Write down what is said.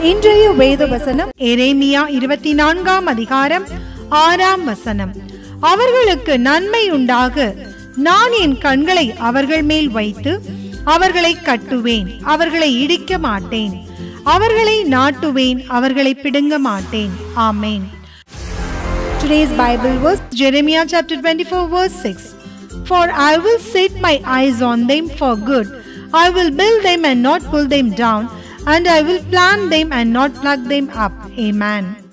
இன்றைய வேத வசனம் எரேமியா இருபத்தி நான்காம் அதிகாரம் ஆறாம் வசனம் அவர்களுக்கு நன்மை உண்டாக நான் என் கண்களை அவர்கள் மேல் வைத்து அவர்களை கட்டுவேன் அவர்களை இடிக்க மாட்டேன் அவர்களை நாட்டுவேன் அவர்களை பிடுங்க மாட்டேன் ஆமேன் Today's Bible verse Jeremiah chapter 24 verse 6 For I will set my eyes on them for good I will build them and not pull them down and I will plant them and not pluck them up. Amen.